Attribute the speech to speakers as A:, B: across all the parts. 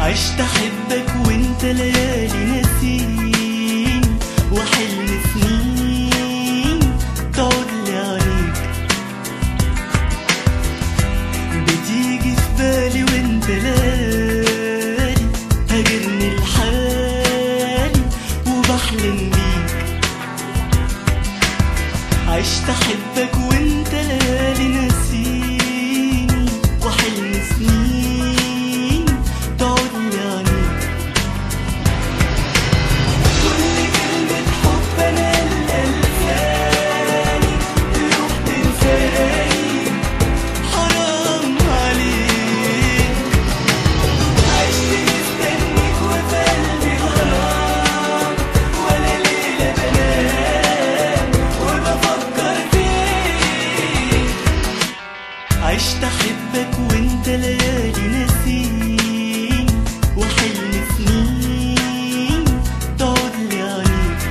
A: عشت احبك وانت ليالي ناسيني وحلم سنين تعود لي عليك بتيجي في بالي وانت لالي هاجرني لحالي وبحلم بيك عشت احبك وانت ليالي ناسيني وحلم سنين تعود لي عليك كل كلمة حب انا الالفاني تروح تنساني حرام عليك عشت مستنيك وفي قلبي غرام ولا ليلة بنام وبفكر فيك عشت احبك وانت ليالي ناسيني وحلم سنين تعود لي عليك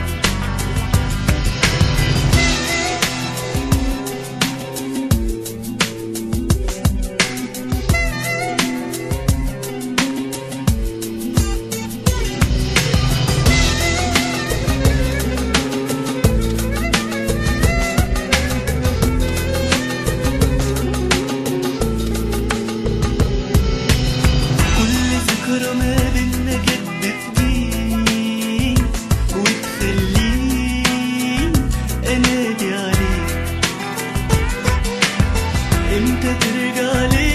A: كل ذكرى ما بينا كانت بتجيني وتخليني انادي عليك امتى ترجع لي